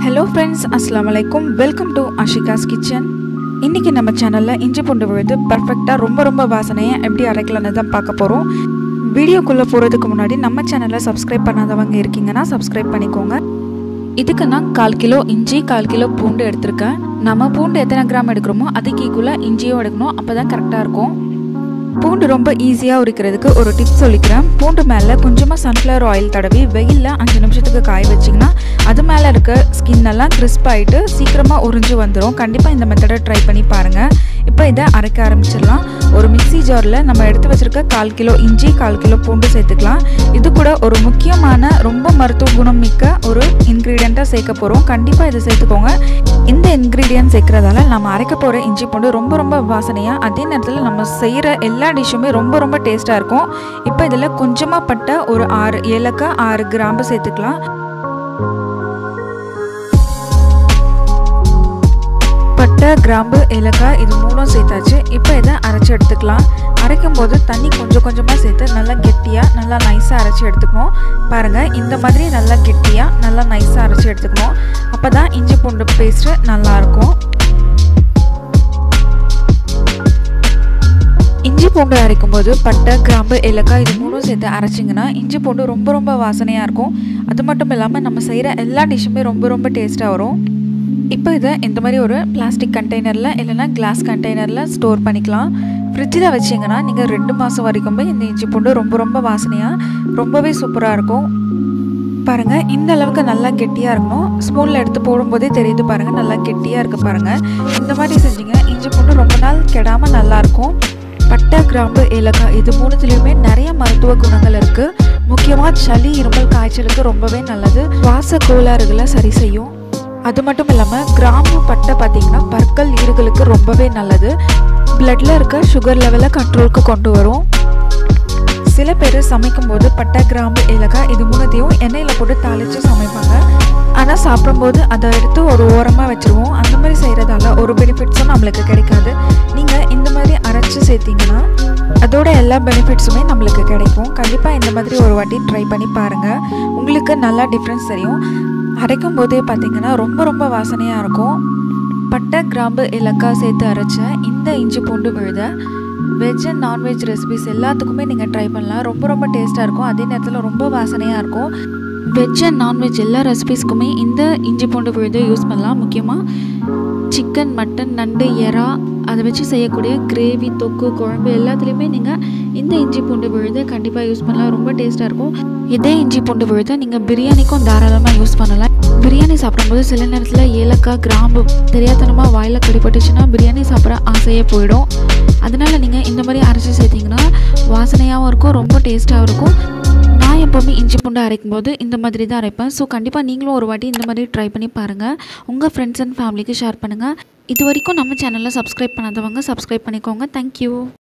hello friends அஸ்ஸலாமு அலைக்கும் welcome to அஷிகாஸ் kitchen இன்றைக்கி நம்ம சேனலில் இஞ்சி பூண்டு விழுது பர்ஃபெக்டாக ரொம்ப ரொம்ப வாசனையை எப்படி அரைக்கலான்னு தான் பார்க்க போகிறோம் வீடியோக்குள்ளே போகிறதுக்கு முன்னாடி நம்ம சேனலை சப்ஸ்கிரைப் பண்ணாதவங்க இருக்கீங்கன்னா சப்ஸ்கிரைப் பண்ணிக்கோங்க இதுக்கு நான் கால் கிலோ இஞ்சி கால் கிலோ பூண்டு எடுத்திருக்கேன் நம்ம பூண்டு எத்தனை கிராம் எடுக்கிறோமோ அதுக்கு ஈக்குவலாக இஞ்சியும் எடுக்கணும் அப்போ தான் கரெக்டாக இருக்கும் பூண்டு ரொம்ப ஈஸியாக உரிக்கிறதுக்கு ஒரு டிப் சொல்லிக்கிறேன் பூண்டு மேலே கொஞ்சமாக சன்ஃப்ளவர் ஆயில் தடவி வெயிலில் அஞ்சு நிமிஷத்துக்கு காய வச்சிங்கன்னா அது மேலே இருக்க ஸ்கின் எல்லாம் கிறிஸ்ப் ஆகிட்டு சீக்கிரமாக உறிஞ்சு வந்துடும் கண்டிப்பாக இந்த மெத்தடை ட்ரை பண்ணி பாருங்கள் இப்போ இதை அரைக்க ஆரம்பிச்சிடலாம் ஒரு மிக்ஸி ஜாரில் நம்ம எடுத்து வச்சுருக்க கால் கிலோ இஞ்சி கால் கிலோ பூண்டு சேர்த்துக்கலாம் இது கூட ஒரு முக்கியமான ரொம்ப மருத்துவ குணம் மிக்க ஒரு இன்க்ரீடியண்ட்டாக சேர்க்க போகிறோம் கண்டிப்பாக இதை சேர்த்துக்கோங்க இந்த இன்க்ரீடியன்ட் சேர்க்குறதால நம்ம அரைக்க போகிற இஞ்சி பூண்டு ரொம்ப ரொம்ப வாசனையாக அதே நேரத்தில் நம்ம செய்கிற எல்லா டிஷ்ஷுமே ரொம்ப ரொம்ப டேஸ்ட்டாக இருக்கும் இப்போ இதில் கொஞ்சமாக பட்ட ஒரு ஆறு ஏலக்காய் ஆறு கிராம்பு சேர்த்துக்கலாம் பட்டை கிராம்பு ஏலக்காய் இது மூணும் சேர்த்தாச்சு இப்போ இதை அரைச்சி எடுத்துக்கலாம் அரைக்கும் போது தண்ணி கொஞ்சம் கொஞ்சமாக சேர்த்து நல்லா கெட்டியாக நல்லா நைஸாக அரைச்சி எடுத்துக்கணும் பாருங்கள் இந்த மாதிரி நல்லா கெட்டியாக நல்லா நைஸாக அரைச்சி எடுத்துக்கணும் அப்போ தான் இஞ்சி பூண்டு பேஸ்ட்டு நல்லாயிருக்கும் இஞ்சி பூண்டு அரைக்கும் போது பட்டை கிராம்பு ஏலக்காய் இது மூணும் சேர்த்து அரைச்சிங்கன்னா இஞ்சி பூண்டு ரொம்ப ரொம்ப வாசனையாக இருக்கும் அது மட்டும் இல்லாமல் நம்ம செய்கிற எல்லா டிஷ்ஷுமே ரொம்ப ரொம்ப டேஸ்ட்டாக வரும் இப்போ இதை இந்த மாதிரி ஒரு பிளாஸ்டிக் கண்டெய்னரில் இல்லைனா கிளாஸ் கண்டெய்னரில் ஸ்டோர் பண்ணிக்கலாம் ஃப்ரிட்ஜில் வச்சிங்கன்னா நீங்கள் ரெண்டு மாதம் வரைக்குமே இந்த இஞ்சி பூண்டு ரொம்ப ரொம்ப வாசனையாக ரொம்பவே சூப்பராக இருக்கும் பாருங்கள் இந்த அளவுக்கு நல்லா கெட்டியாக இருக்கணும் ஸ்பூனில் எடுத்து போடும்போதே தெரியுது பாருங்கள் நல்லா கெட்டியாக இருக்குது பாருங்கள் இந்த மாதிரி செஞ்சிங்கன்னா இஞ்சி பூண்டு ரொம்ப நாள் கெடாமல் நல்லாயிருக்கும் பட்டை கிராம்பு ஏலக்காய் இது மூணுத்துலேயுமே நிறைய மருத்துவ குணங்கள் இருக்குது முக்கியமாக சளி இருமல் காய்ச்சலுக்கு ரொம்பவே நல்லது வாச கோளாறுகளை சரி செய்யும் அது மட்டும் இல்லாமல் கிராம்பு பட்டை பார்த்திங்கன்னா பற்கள் ஈறுகளுக்கு ரொம்பவே நல்லது பிளட்டில் இருக்க சுகர் லெவலை கண்ட்ரோலுக்கு கொண்டு வரும் சில பேர் சமைக்கும்போது பட்டை கிராம்பு ஏலக்காய் இது மூணுத்தையும் எண்ணெயில் போட்டு தாளித்து சமைப்பாங்க ஆனால் சாப்பிடும்போது அதை எடுத்து ஒரு ஓரமாக வச்சுருவோம் அந்த மாதிரி செய்கிறதால ஒரு பெனிஃபிட்ஸும் நம்மளுக்கு கிடைக்காது நீங்கள் இந்த மாதிரி அரைச்சி சேர்த்திங்கன்னா அதோட எல்லா பெனிஃபிட்ஸுமே நம்மளுக்கு கிடைக்கும் கண்டிப்பாக இந்த மாதிரி ஒரு வாட்டி ட்ரை பண்ணி பாருங்கள் உங்களுக்கு நல்லா டிஃப்ரென்ஸ் தெரியும் அரைக்கும் போதே பார்த்தீங்கன்னா ரொம்ப ரொம்ப வாசனையாக இருக்கும் பட்டை கிராம்பு ஏலக்காய் சேர்த்து அரைச்ச இந்த இஞ்சி பூண்டு விழுத வெஜ் அண்ட் நான்வெஜ் ரெசிபிஸ் எல்லாத்துக்குமே நீங்கள் ட்ரை பண்ணலாம் ரொம்ப ரொம்ப டேஸ்ட்டாக இருக்கும் அதே நேரத்தில் ரொம்ப வாசனையாக இருக்கும் வெஜ் அண்ட் நான்வெஜ் எல்லா ரெசிபிஸ்க்குமே இந்த இஞ்சி பூண்டு விழுதை யூஸ் பண்ணலாம் முக்கியமாக சிக்கன் மட்டன் நண்டு எறா அதை வச்சு செய்யக்கூடிய கிரேவி தொக்கு குழம்பு எல்லாத்துலேயுமே நீங்கள் இந்த இஞ்சி பூண்டு விழுதை கண்டிப்பாக யூஸ் பண்ணலாம் ரொம்ப டேஸ்ட்டாக இருக்கும் இதே இஞ்சி பூண்டு விழுதை நீங்கள் பிரியாணிக்கும் தாராளமாக யூஸ் பண்ணலாம் பிரியாணி சாப்பிடும்போது சில நேரத்தில் ஏலக்காய் கிராம்பு தெரியாதனமாக வாயில் கடிப்பட்டுச்சுன்னா பிரியாணி சாப்பிட்ற ஆசையே போயிடும் அதனால் நீங்கள் இந்த மாதிரி அரைச்சி சேர்த்திங்கன்னா வாசனையாகவும் இருக்கும் ரொம்ப டேஸ்ட்டாகவும் இருக்கும் நான் எப்போவுமே இஞ்சி பூண்டு அரைக்கும் போது இந்த மாதிரி தான் அரைப்பேன் ஸோ கண்டிப்பாக நீங்களும் ஒரு வாட்டி இந்த மாதிரி ட்ரை பண்ணி பாருங்கள் உங்கள் ஃப்ரெண்ட்ஸ் அண்ட் ஃபேமிலிக்கு ஷேர் பண்ணுங்கள் இது வரைக்கும் நம்ம சேனலில் சப்ஸ்கிரைப் பண்ணாதவங்க சப்ஸ்கிரைப் பண்ணிக்கோங்க தேங்க்யூ